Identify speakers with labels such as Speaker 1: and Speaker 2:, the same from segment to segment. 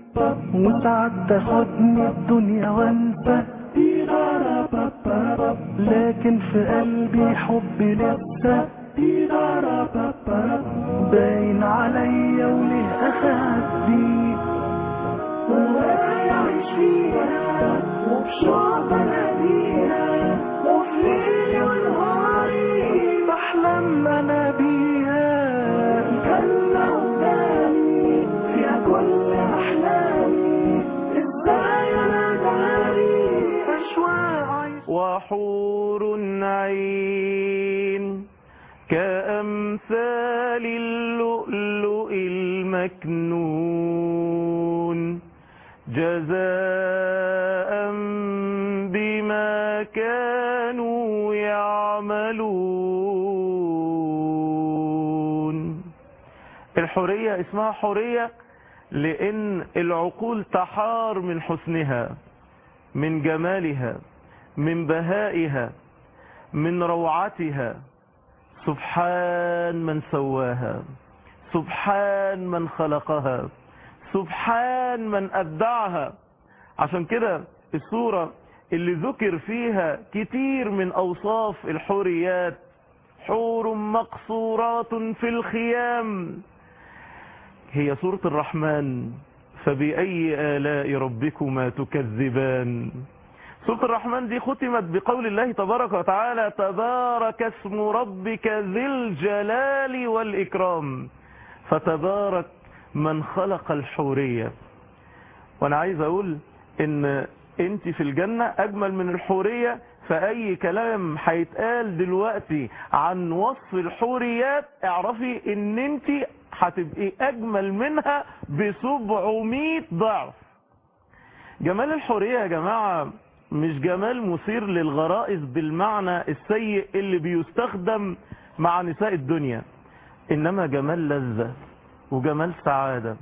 Speaker 1: وساعات تاخدني الدنيا وانسى لكن في قلبي حبي لسه باين عليا وليه اخدي وعايش فيها وبشوق اناديها وفي ليلي ونهاري بحلم انا بيها الجنة قدامي فيها كل احلامي ازاي انا داري اشواق عايش
Speaker 2: وحور عين كأمثال اللؤلؤ المكنون جزاء بما كانوا يعملون الحورية اسمها حورية لأن العقول تحار من حسنها من جمالها من بهائها من روعتها سبحان من سواها سبحان من خلقها سبحان من أبدعها عشان كده السورة اللي ذكر فيها كتير من أوصاف الحوريات حور مقصورات في الخيام هي سورة الرحمن فبأي آلاء ربكما تكذبان سورة الرحمن دي ختمت بقول الله تبارك وتعالى تبارك اسم ربك ذي الجلال والإكرام فتبارك من خلق الحورية وانا عايز اقول ان انت في الجنة اجمل من الحورية فاي كلام هيتقال دلوقتي عن وصف الحوريات اعرفي ان انت هتبقي اجمل منها بسبعمية ضعف جمال الحورية يا جماعة مش جمال مثير للغرائز بالمعنى السيء اللي بيستخدم مع نساء الدنيا انما جمال لذة وجمال سعادة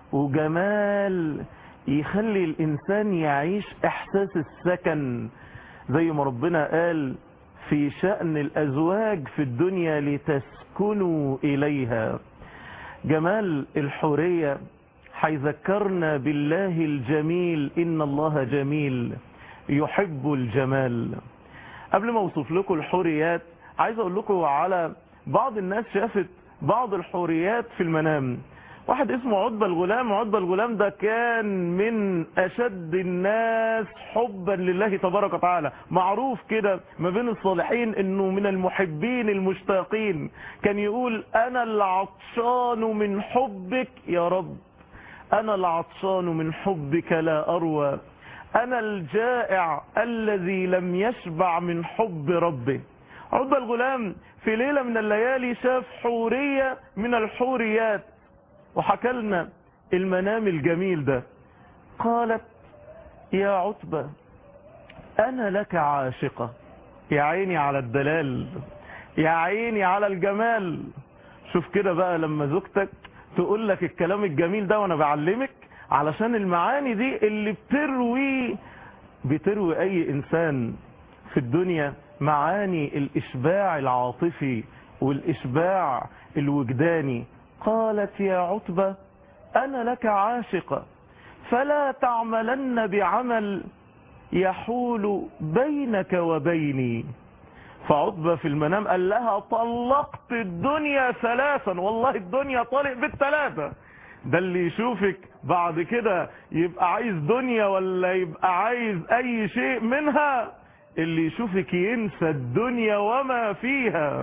Speaker 2: وجمال يخلي الانسان يعيش احساس السكن زي ما ربنا قال في شأن الازواج في الدنيا لتسكنوا اليها جمال الحورية حيذكرنا بالله الجميل ان الله جميل يحب الجمال قبل ما اوصف لكم الحوريات عايز اقول لكم على بعض الناس شافت بعض الحوريات في المنام واحد اسمه عتبة الغلام عتبة الغلام ده كان من اشد الناس حبا لله تبارك وتعالى معروف كده ما بين الصالحين انه من المحبين المشتاقين كان يقول انا العطشان من حبك يا رب انا العطشان من حبك لا اروى انا الجائع الذي لم يشبع من حب ربه عتبة الغلام في ليلة من الليالي شاف حورية من الحوريات وحكى لنا المنام الجميل ده قالت يا عتبة أنا لك عاشقة يا عيني على الدلال يا عيني على الجمال شوف كده بقى لما زوجتك تقول لك الكلام الجميل ده وانا بعلمك علشان المعاني دي اللي بتروي بتروي اي انسان في الدنيا معاني الاشباع العاطفي والاشباع الوجداني قالت يا عتبة انا لك عاشقة فلا تعملن بعمل يحول بينك وبيني فعتبة في المنام قال لها طلقت الدنيا ثلاثا والله الدنيا طلق بالثلاثة ده اللي يشوفك بعد كده يبقى عايز دنيا ولا يبقى عايز اي شيء منها اللي يشوفك ينسى الدنيا وما فيها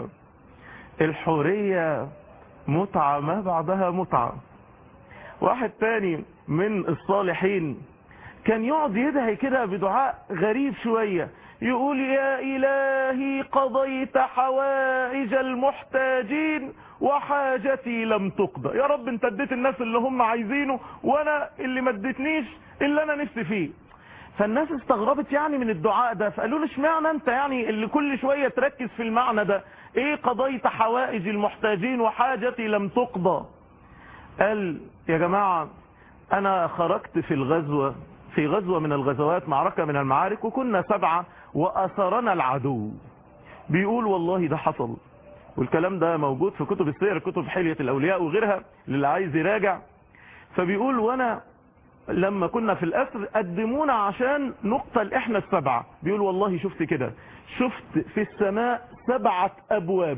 Speaker 2: الحورية متعة ما بعدها متعة واحد تاني من الصالحين كان يقعد يدعي كده بدعاء غريب شوية يقول يا إلهي قضيت حوائج المحتاجين وحاجتي لم تقضى يا رب انت اديت الناس اللي هم عايزينه وانا اللي ما اديتنيش اللي انا نفسي فيه فالناس استغربت يعني من الدعاء ده فقالوا له اشمعنى انت يعني اللي كل شوية تركز في المعنى ده ايه قضيت حوائج المحتاجين وحاجتي لم تقضى قال يا جماعة انا خرجت في الغزوة في غزوة من الغزوات معركة من المعارك وكنا سبعة وأثرنا العدو بيقول والله ده حصل والكلام ده موجود في كتب السير كتب حلية الأولياء وغيرها للي عايز يراجع فبيقول وانا لما كنا في الأسر قدمونا عشان نقتل احنا السبعة بيقول والله شفت كده شفت في السماء سبعة أبواب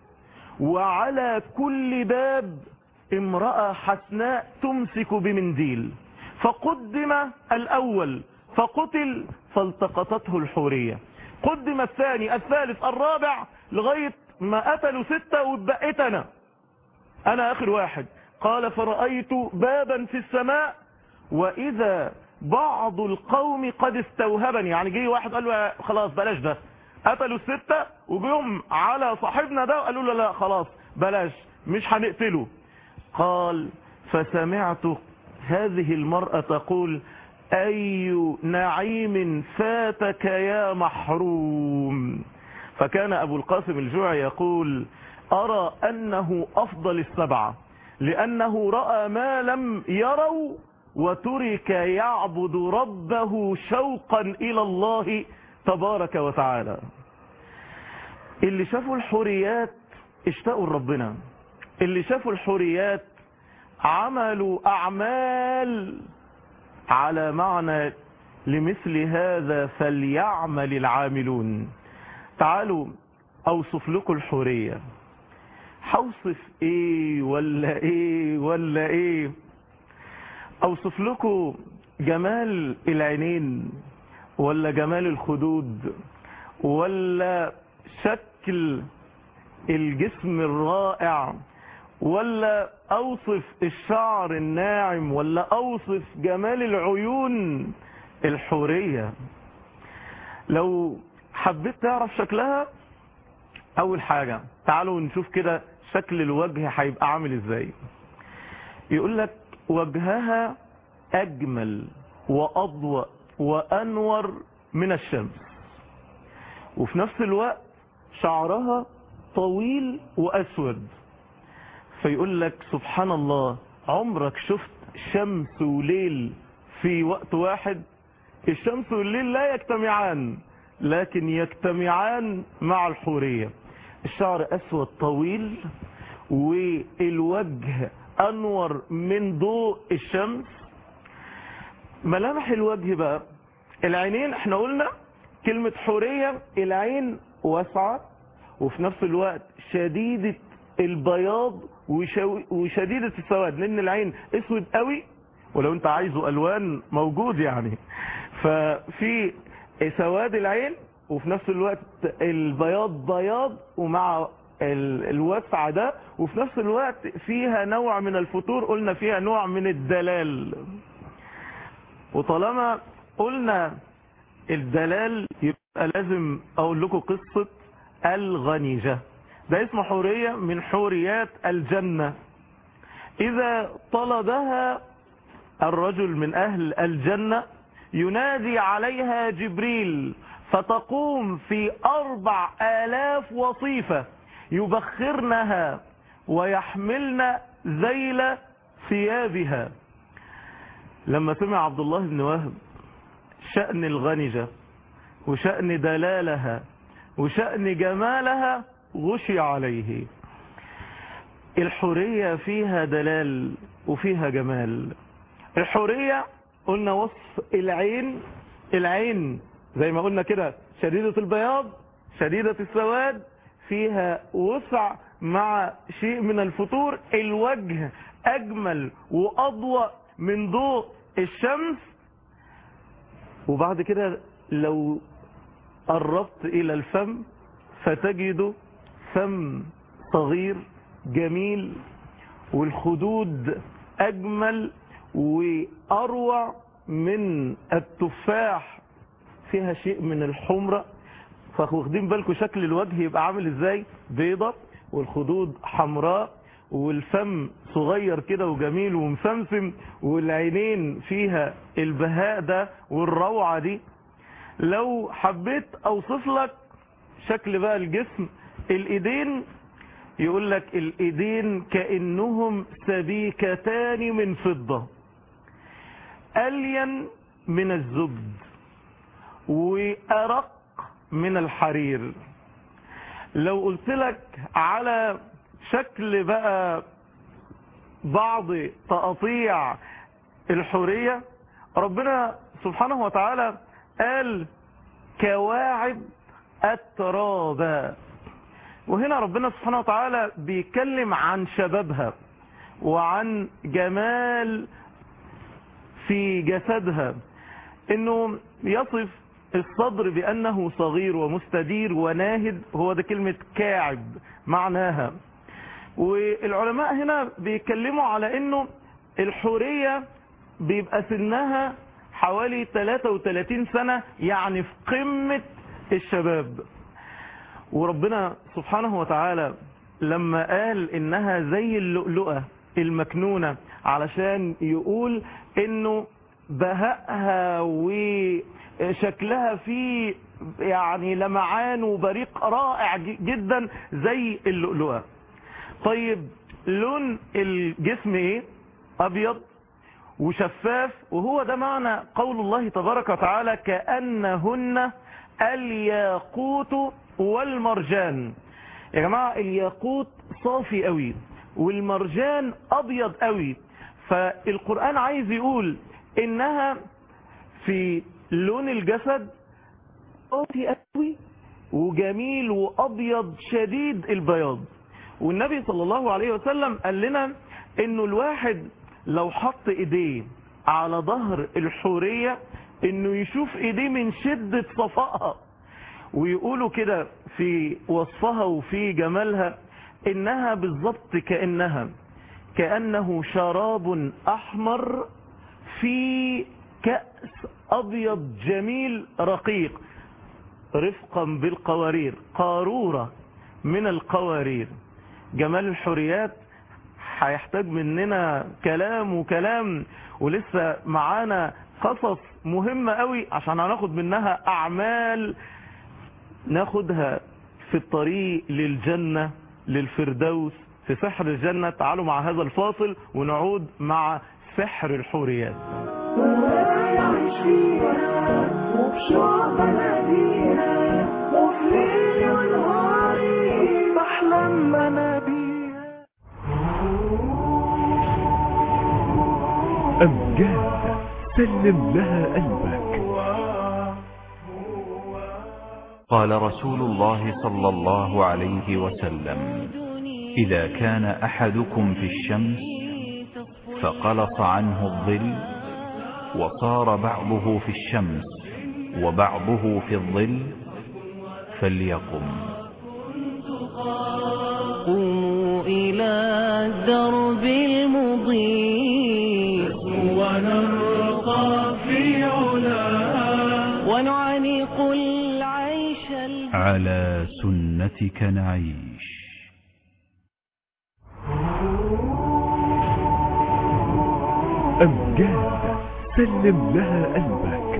Speaker 2: وعلى كل باب امرأة حسناء تمسك بمنديل فقدم الأول فقتل فالتقطته الحورية قدم الثاني الثالث الرابع لغاية ما قتلوا ستة واتبقيت أنا أنا آخر واحد قال فرأيت بابا في السماء وإذا بعض القوم قد استوهبني يعني جه واحد قال له خلاص بلاش ده قتلوا الستة وجيهم على صاحبنا ده وقالوا له لا خلاص بلاش مش هنقتله قال فسمعت هذه المرأة تقول أي نعيم فاتك يا محروم فكان أبو القاسم الجوعي يقول أرى أنه أفضل السبعة لأنه رأى ما لم يروا وترك يعبد ربه شوقا إلى الله تبارك وتعالى اللي شافوا الحريات اشتاقوا لربنا اللي شافوا الحريات عملوا أعمال على معنى لمثل هذا فليعمل العاملون تعالوا أوصف لكم الحرية حوصف ايه ولا ايه ولا ايه اوصف لكم جمال العينين ولا جمال الخدود ولا شكل الجسم الرائع ولا اوصف الشعر الناعم ولا اوصف جمال العيون الحورية لو حبيت تعرف شكلها اول حاجة تعالوا نشوف كده شكل الوجه هيبقى عامل ازاي يقول لك وجهها اجمل واضوأ وانور من الشمس وفي نفس الوقت شعرها طويل واسود فيقول لك سبحان الله عمرك شفت شمس وليل في وقت واحد الشمس والليل لا يجتمعان لكن يجتمعان مع الحورية الشعر اسود طويل والوجه انور من ضوء الشمس ملامح الوجه بقى العينين احنا قلنا كلمة حورية العين واسعة وفي نفس الوقت شديدة البياض وشديدة السواد لان العين اسود قوي ولو انت عايزه الوان موجود يعني ففي سواد العين وفي نفس الوقت البياض بياض ومع الوسع ده وفي نفس الوقت فيها نوع من الفتور قلنا فيها نوع من الدلال وطالما قلنا الدلال يبقى لازم اقول لكم قصة الغنيجة ده اسمه حورية من حوريات الجنة اذا طلبها الرجل من اهل الجنة ينادي عليها جبريل فتقوم في أربع آلاف وصيفة يبخرنها ويحملن ذيل ثيابها لما سمع عبد الله بن وهب شأن الغنجة وشأن دلالها وشأن جمالها غشي عليه الحورية فيها دلال وفيها جمال الحورية قلنا وصف العين العين زي ما قلنا كده شديدة البياض شديدة السواد فيها وسع مع شيء من الفتور الوجه اجمل واضوأ من ضوء الشمس وبعد كده لو قربت الى الفم فتجد فم صغير جميل والخدود اجمل واروع من التفاح فيها شيء من الحمرة فواخدين بالكم شكل الوجه يبقى عامل ازاي بيضة والخدود حمراء والفم صغير كده وجميل ومسمسم والعينين فيها البهاء ده والروعة دي لو حبيت اوصف لك شكل بقى الجسم الايدين يقول لك الايدين كأنهم سبيكتان من فضة ألين من الزبد وأرق من الحرير لو قلت لك على شكل بقى بعض تقطيع الحورية ربنا سبحانه وتعالى قال كواعب الترابا وهنا ربنا سبحانه وتعالى بيتكلم عن شبابها وعن جمال في جسدها انه يصف الصدر بانه صغير ومستدير وناهد هو ده كلمة كاعب معناها والعلماء هنا بيتكلموا على انه الحورية بيبقى سنها حوالي 33 سنة يعني في قمة الشباب وربنا سبحانه وتعالى لما قال انها زي اللؤلؤة المكنونة علشان يقول انه بهائها وشكلها فيه يعني لمعان وبريق رائع جدا زي اللؤلؤة طيب لون الجسم ايه ابيض وشفاف وهو ده معنى قول الله تبارك وتعالى كأنهن الياقوت والمرجان يا جماعة الياقوت صافي قوي والمرجان ابيض قوي فالقرآن عايز يقول انها في لون الجسد صافي قوي وجميل وابيض شديد البياض والنبي صلى الله عليه وسلم قال لنا انه الواحد لو حط ايديه على ظهر الحورية انه يشوف ايديه من شدة صفائها ويقولوا كده في وصفها وفي جمالها انها بالضبط كأنها كأنه شراب احمر في كأس ابيض جميل رقيق رفقا بالقوارير قارورة من القوارير جمال الحوريات هيحتاج مننا كلام وكلام ولسه معانا قصص مهمة قوي عشان هناخد منها اعمال ناخدها في الطريق للجنة للفردوس في سحر الجنة تعالوا مع هذا الفاصل ونعود مع سحر الحوريات
Speaker 1: ويعيش فيها وبشوق بناديها وفي ليلي ونهاري بحلم انا بيها
Speaker 3: أمجاد سلم لها قلبك
Speaker 4: قال رسول الله صلى الله عليه وسلم إذا كان أحدكم في الشمس فقلص عنه الظل وصار بعضه في الشمس وبعضه في الظل فليقم
Speaker 5: قوموا إلى الدرب المضيء ونرقى في علا ونعانق العيش الب...
Speaker 4: على سنتك نعيش
Speaker 3: أمجاد سلم لها قلبك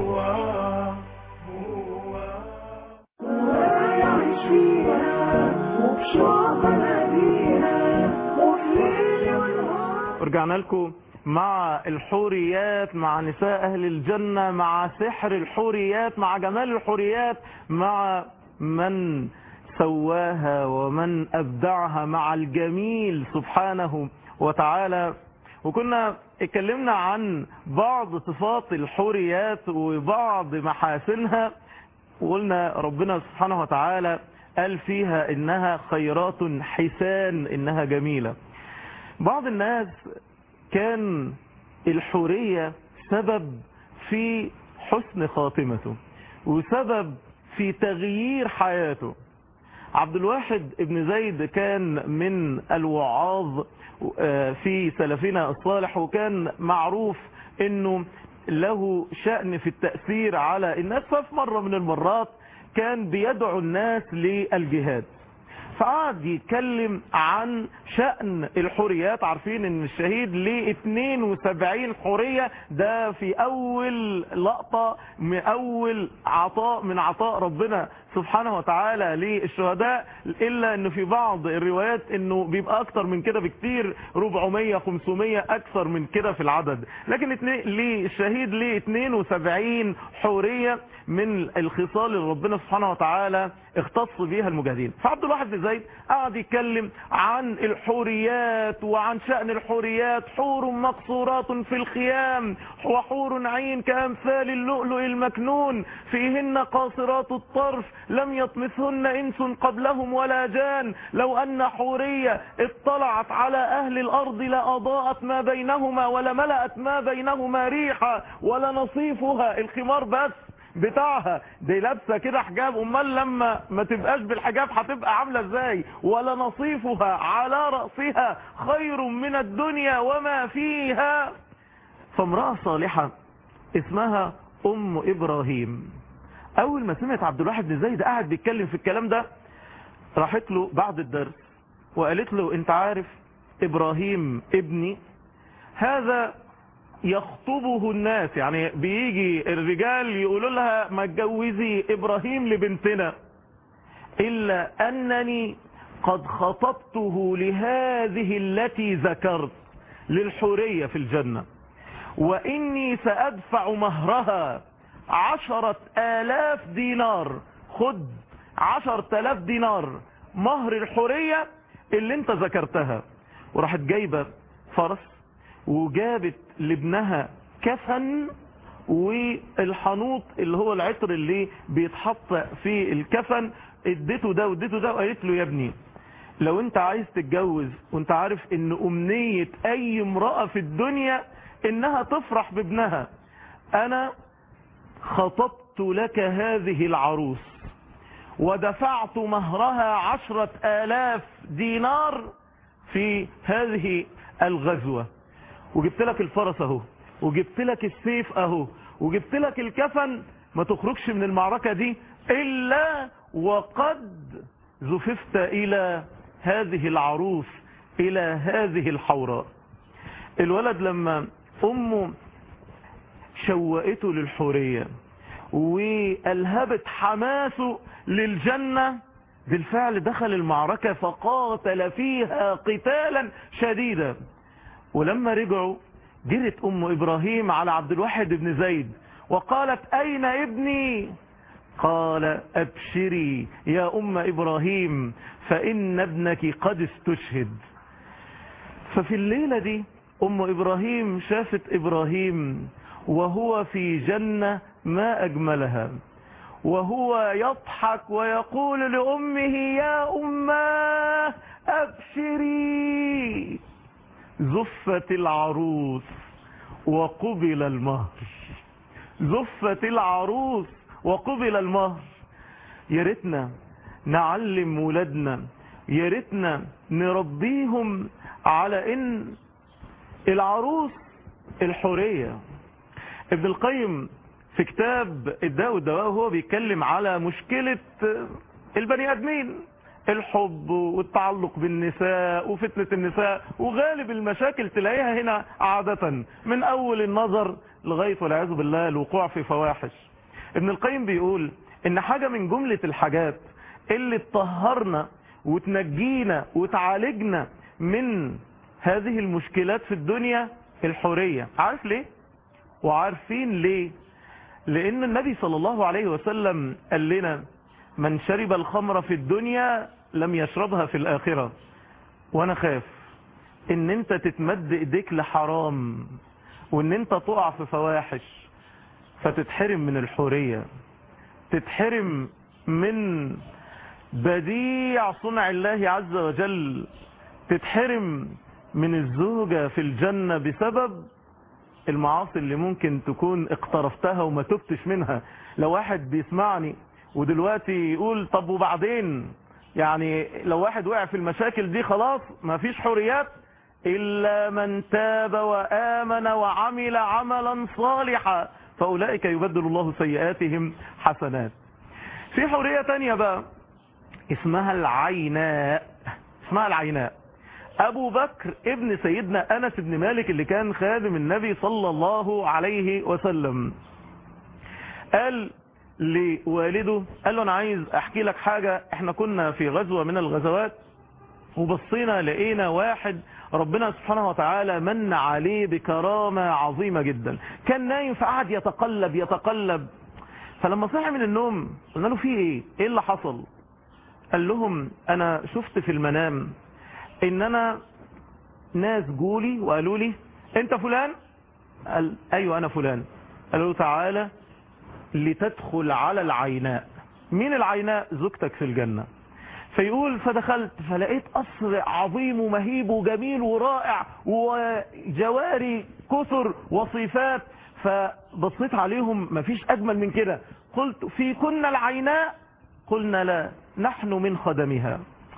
Speaker 1: ويعيش فيها وبشوق بناديها وفي ليلي ونهاري
Speaker 2: ورجعنا لكم مع الحوريات مع نساء أهل الجنة مع سحر الحوريات مع جمال الحوريات مع من سواها ومن أبدعها مع الجميل سبحانه وتعالى وكنا اتكلمنا عن بعض صفات الحوريات وبعض محاسنها وقلنا ربنا سبحانه وتعالى قال فيها إنها خيرات حسان إنها جميلة بعض الناس كان الحورية سبب في حسن خاتمته وسبب في تغيير حياته عبد الواحد ابن زيد كان من الوعاظ في سلفنا الصالح وكان معروف انه له شأن في التأثير على الناس ففي مرة من المرات كان بيدعو الناس للجهاد فقعد يتكلم عن شأن الحوريات عارفين ان الشهيد ليه 72 حورية ده في اول لقطة من اول عطاء من عطاء ربنا سبحانه وتعالى للشهداء الا انه في بعض الروايات انه بيبقى اكتر من كده بكتير 400 500 اكثر من كده في العدد لكن للشهيد ليه 72 حورية من الخصال اللي ربنا سبحانه وتعالى اختص بيها المجاهدين فعبد الواحد بن زيد قعد يتكلم عن الحوريات وعن شأن الحوريات حور مقصورات في الخيام وحور عين كأمثال اللؤلؤ المكنون فيهن قاصرات الطرف لم يطمثهن إنس قبلهم ولا جان لو أن حورية اطلعت على أهل الأرض لأضاءت ما بينهما ولملأت ما بينهما ريحا ولنصيفها الخمار بس بتاعها دي لابسه كده حجاب امال لما ما تبقاش بالحجاب هتبقى عامله ازاي ولا نصيفها على راسها خير من الدنيا وما فيها فامراه صالحه اسمها ام ابراهيم اول ما سمعت عبد الواحد بن زيد قاعد بيتكلم في الكلام ده راحت له بعد الدرس وقالت له انت عارف ابراهيم ابني هذا يخطبه الناس يعني بيجي الرجال يقولوا لها ما تجوزي ابراهيم لبنتنا الا انني قد خطبته لهذه التي ذكرت للحورية في الجنة واني سادفع مهرها عشرة الاف دينار خد عشرة الاف دينار مهر الحورية اللي انت ذكرتها وراحت جايبة فرس وجابت لابنها كفن والحنوط اللي هو العطر اللي بيتحط في الكفن اديته ده واديته ده وقالت له يا ابني لو انت عايز تتجوز وانت عارف ان امنية اي امرأة في الدنيا انها تفرح بابنها انا خطبت لك هذه العروس ودفعت مهرها عشرة آلاف دينار في هذه الغزوة وجبت لك الفرس اهو وجبت لك السيف اهو وجبت لك الكفن ما تخرجش من المعركة دي الا وقد زففت الى هذه العروس الى هذه الحوراء الولد لما امه شوقته للحورية والهبت حماسه للجنة بالفعل دخل المعركة فقاتل فيها قتالا شديدا ولما رجعوا جرت ام ابراهيم على عبد الواحد بن زيد وقالت اين ابني قال ابشري يا ام ابراهيم فان ابنك قد استشهد ففي الليلة دي ام ابراهيم شافت ابراهيم وهو في جنة ما اجملها وهو يضحك ويقول لامه يا اماه ابشري زفت العروس وقبل المهر زفت العروس وقبل المهر يا ريتنا نعلم ولادنا يا ريتنا نربيهم على ان العروس الحورية ابن القيم في كتاب الداء والدواء وهو بيتكلم على مشكلة البني ادمين الحب والتعلق بالنساء وفتنة النساء وغالب المشاكل تلاقيها هنا عادة من اول النظر لغاية والعياذ بالله الوقوع في فواحش ابن القيم بيقول ان حاجة من جملة الحاجات اللي تطهرنا وتنجينا وتعالجنا من هذه المشكلات في الدنيا الحورية عارف ليه وعارفين ليه لان النبي صلى الله عليه وسلم قال لنا من شرب الخمر في الدنيا لم يشربها في الآخرة وانا خاف ان انت تتمد ايديك لحرام وان انت تقع في فواحش فتتحرم من الحورية تتحرم من بديع صنع الله عز وجل تتحرم من الزوجة في الجنة بسبب المعاصي اللي ممكن تكون اقترفتها وما تبتش منها لو واحد بيسمعني ودلوقتي يقول طب وبعدين يعني لو واحد وقع في المشاكل دي خلاص ما فيش حريات إلا من تاب وآمن وعمل عملا صالحا فأولئك يبدل الله سيئاتهم حسنات في حرية تانية بقى اسمها العيناء اسمها العيناء ابو بكر ابن سيدنا انس بن مالك اللي كان خادم النبي صلى الله عليه وسلم قال لوالده قال له انا عايز احكي لك حاجة احنا كنا في غزوة من الغزوات وبصينا لقينا واحد ربنا سبحانه وتعالى من عليه بكرامة عظيمة جدا كان نايم فقعد يتقلب يتقلب فلما صحي من النوم قلنا له في ايه ايه اللي حصل قال لهم انا شفت في المنام ان انا ناس جولي وقالوا لي انت فلان قال ايوه انا فلان قالوا له تعالى لتدخل على العيناء مين العيناء زوجتك في الجنة فيقول فدخلت فلقيت قصر عظيم ومهيب وجميل ورائع وجواري كثر وصفات فبصيت عليهم مفيش أجمل من كده قلت في كنا العيناء قلنا لا نحن من خدمها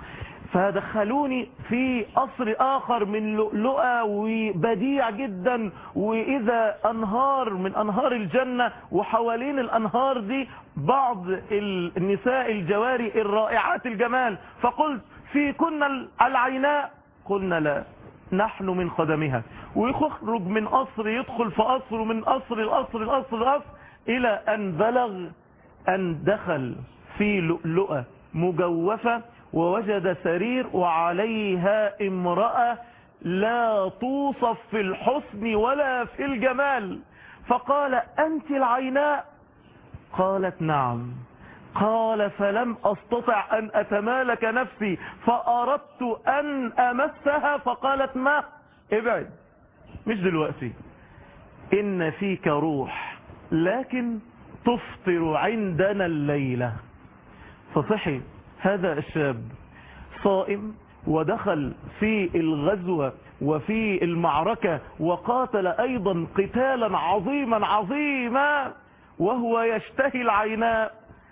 Speaker 2: فدخلوني في قصر آخر من لؤلؤة وبديع جدا وإذا أنهار من أنهار الجنة وحوالين الأنهار دي بعض النساء الجواري الرائعات الجمال فقلت في كنا العيناء قلنا لا نحن من خدمها ويخرج من قصر يدخل في قصر ومن قصر القصر القصر القصر إلى أن بلغ أن دخل في لؤلؤة مجوفة ووجد سرير وعليها امرأة لا توصف في الحسن ولا في الجمال فقال أنت العيناء قالت نعم قال فلم أستطع أن أتمالك نفسي فأردت أن أمسها فقالت ما ابعد مش دلوقتي إن فيك روح لكن تفطر عندنا الليلة فصحي هذا الشاب صائم ودخل في الغزوة وفي المعركة وقاتل أيضا قتالا عظيما عظيما وهو يشتهي العيناء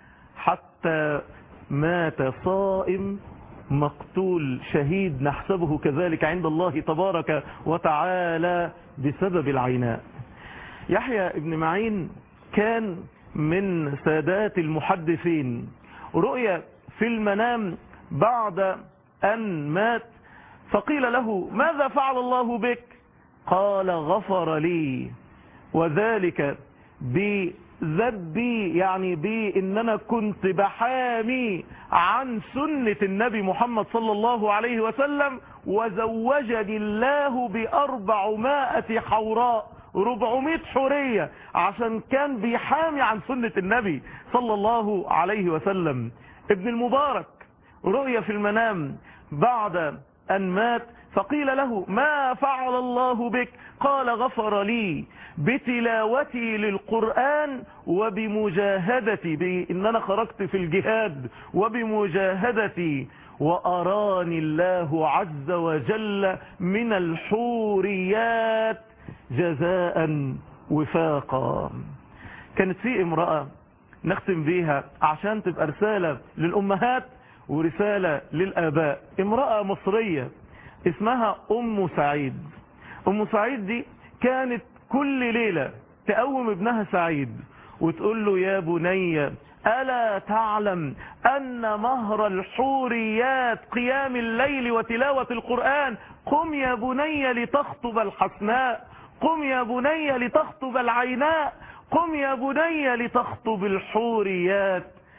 Speaker 2: حتى مات صائم مقتول شهيد نحسبه كذلك عند الله تبارك وتعالى بسبب العيناء يحيى ابن معين كان من سادات المحدثين رؤيا في المنام بعد أن مات فقيل له ماذا فعل الله بك قال غفر لي وذلك بذبي يعني بإن أنا كنت بحامي عن سنة النبي محمد صلى الله عليه وسلم وزوجني الله بأربعمائة حوراء 400 حورية عشان كان بيحامي عن سنة النبي صلى الله عليه وسلم ابن المبارك رؤيا في المنام بعد أن مات فقيل له ما فعل الله بك قال غفر لي بتلاوتي للقرآن وبمجاهدتي بإن أنا خرجت في الجهاد وبمجاهدتي وأراني الله عز وجل من الحوريات جزاء وفاقا كانت في امرأة نختم بيها عشان تبقى رسالة للأمهات ورسالة للآباء امرأة مصرية اسمها أم سعيد أم سعيد دي كانت كل ليلة تقوم ابنها سعيد وتقول له يا بني ألا تعلم أن مهر الحوريات قيام الليل وتلاوة القرآن قم يا بني لتخطب الحسناء قم يا بني لتخطب العيناء قم يا بني لتخطب الحوريات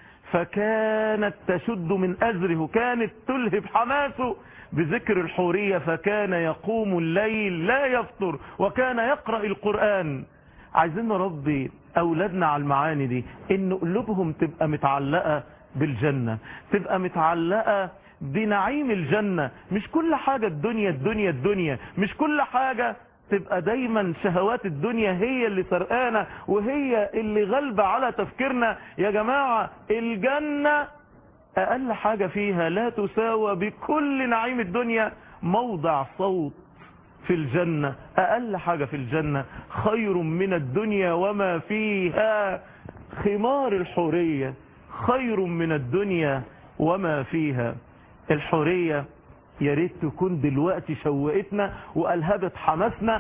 Speaker 2: فكانت تشد من أزره كانت تلهب حماسه بذكر الحورية فكان يقوم الليل لا يفطر وكان يقرأ القرآن عايزين نربي أولادنا على المعاني دي إن قلوبهم تبقى متعلقة بالجنة تبقى متعلقة بنعيم الجنة مش كل حاجة الدنيا الدنيا الدنيا مش كل حاجة تبقى دايما شهوات الدنيا هي اللي سرقانة وهي اللي غلبة على تفكيرنا يا جماعة الجنة أقل حاجة فيها لا تساوى بكل نعيم الدنيا موضع صوت في الجنة أقل حاجة في الجنة خير من الدنيا وما فيها خمار الحورية خير من الدنيا وما فيها الحورية يا ريت تكون دلوقتي شوقتنا والهبت حماسنا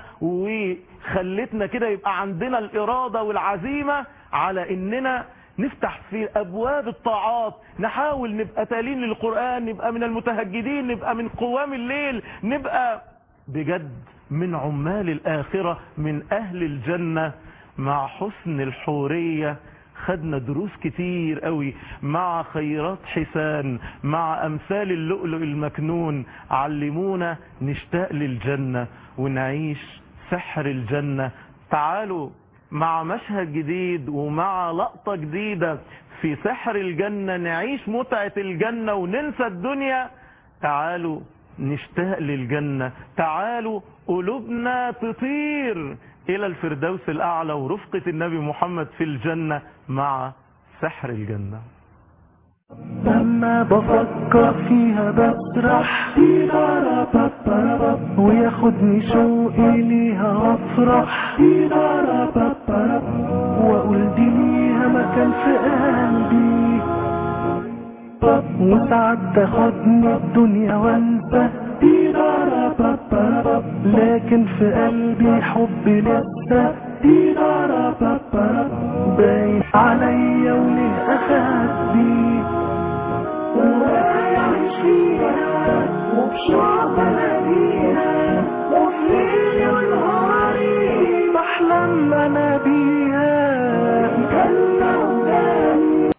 Speaker 2: وخلتنا كده يبقى عندنا الإرادة والعزيمة على إننا نفتح في أبواب الطاعات نحاول نبقى تالين للقرآن نبقى من المتهجدين نبقى من قوام الليل نبقى بجد من عمال الآخرة من أهل الجنة مع حسن الحورية خدنا دروس كتير قوي مع خيرات حسان مع أمثال اللؤلؤ المكنون علمونا نشتاق للجنة ونعيش سحر الجنة تعالوا مع مشهد جديد ومع لقطة جديدة في سحر الجنة نعيش متعة الجنة وننسى الدنيا تعالوا نشتاق للجنة تعالوا قلوبنا تطير إلى الفردوس الأعلى ورفقة النبي محمد في الجنة مع سحر الجنة
Speaker 1: لما بفكر فيها بسرح وياخدني شوقي ليها وافرح واقول دي ليها مكان في قلبي وساعات تاخدني الدنيا وانسى لكن في قلبي حبي لسه باين عليا وليه اخبي ورايح فيها وبشوق بلاقيها وفي ليلي ونهاري بحلم انا